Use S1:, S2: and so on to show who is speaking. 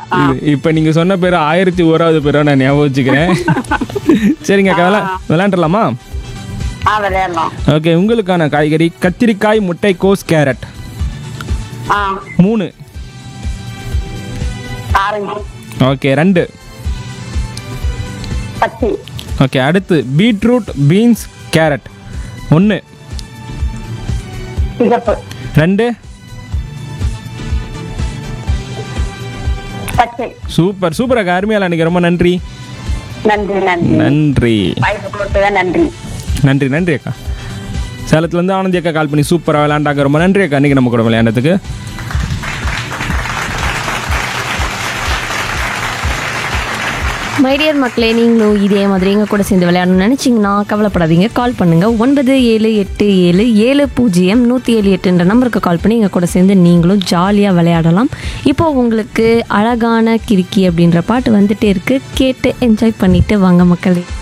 S1: இது- இப்ப நீங்க சொன்ன பேர் ஆயிரத்தி ஓராவது பேரா நான் ஞாபகம் வச்சுக்கிறேன் சரிங்க அக்கா விளா விளையாண்டுலாமா
S2: ஆ விளையாடலாம்
S1: ஓகே உங்களுக்கான காய்கறி கத்திரிக்காய் முட்டைக்கோஸ் கேரட்
S2: ஆ
S1: மூணு
S2: ஆரஞ்சு
S1: ஓகே ரெண்டு
S2: பச்சை
S1: ஓகே அடுத்து பீட்ரூட் பீன்ஸ் கேரட் ஒன்று
S2: சிகப்பு
S1: ரெண்டு
S2: பச்சை
S1: சூப்பர் சூப்பர் அக்கா அருமையால் அன்றைக்கி ரொம்ப நன்றி
S2: நன்றி நன்றி
S1: நன்றி
S2: வாய்ப்பு கொடுத்ததா நன்றி
S1: நன்றி நன்றி அக்கா சேலத்துலேருந்து ஆனந்தி அக்கா கால் பண்ணி சூப்பராக விளையாண்டாங்க ரொம்ப நன்றி அக்கா அன்றைக்கி நம்ம கூட விளையாண்டதுக்கு
S3: மைடியர் மக்களே நீங்களும் இதே மாதிரி எங்கள் கூட சேர்ந்து விளையாடணும்னு நினச்சிங்கன்னா கவலைப்படாதீங்க கால் பண்ணுங்கள் ஒன்பது ஏழு எட்டு ஏழு ஏழு பூஜ்ஜியம் நூற்றி ஏழு எட்டுன்ற நம்பருக்கு கால் பண்ணி எங்கள் கூட சேர்ந்து நீங்களும் ஜாலியாக விளையாடலாம் இப்போ உங்களுக்கு அழகான கிறுக்கி அப்படின்ற பாட்டு வந்துட்டே இருக்கு கேட்டு என்ஜாய் பண்ணிட்டு வாங்க மக்களே